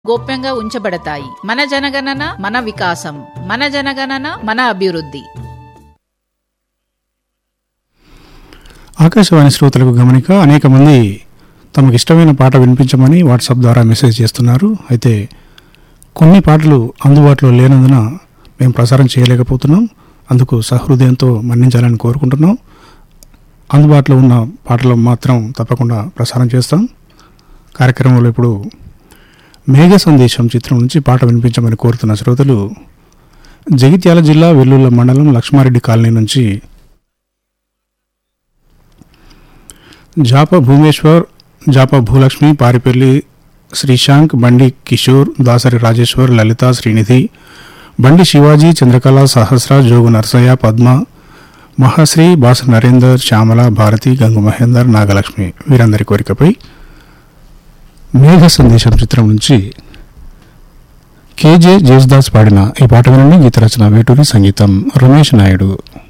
గోప్యంగా ఉంచబడతాయి మన జనగణన మన వికాసం మన జనగణన మన అభివృద్ధి ఆకాశవాణి శ్రోతలకు గమనిక అనేక మంది తమకు ఇష్టమైన పాట వినిపించమని వాట్సాప్ ద్వారా మెసేజ్ చేస్తున్నారు అయితే కొన్ని పాటలు అందుబాటులో లేనందున మేము ప్రసారం చేయలేకపోతున్నాం అందుకు సహృదయంతో మన్నించాలని కోరుకుంటున్నాం అందుబాటులో ఉన్న పాటలు మాత్రం తప్పకుండా ప్రసారం చేస్తాం కార్యక్రమంలో ఇప్పుడు మేఘ సందేశం చిత్రం నుంచి పాట వినిపించమని కోరుతున్న శ్రోతలు జగిత్యాల జిల్లా వెల్లుల్ల మండలం లక్ష్మారెడ్డి కాలనీ నుంచి జాప భూమేశ్వర్ జాప భూలక్ష్మి పారిపల్లి శ్రీశాంక్ బండి కిషోర్ దాసరి రాజేశ్వర్ లలిత శ్రీనిధి బండి శివాజీ చంద్రకళ సహస్ర జోగు నర్సయ్య పద్మ మహాశ్రీ బాస నరేందర్ శ్యామల భారతి గంగు మహేందర్ నాగలక్ష్మి వీరందరి కోరికపై మేఘ సందేశం చిత్రం నుంచి కేజే జేసుదాస్ పాడిన ఈ పాట వినండి గీత రచన వేటూరి సంగీతం రమేష్ నాయుడు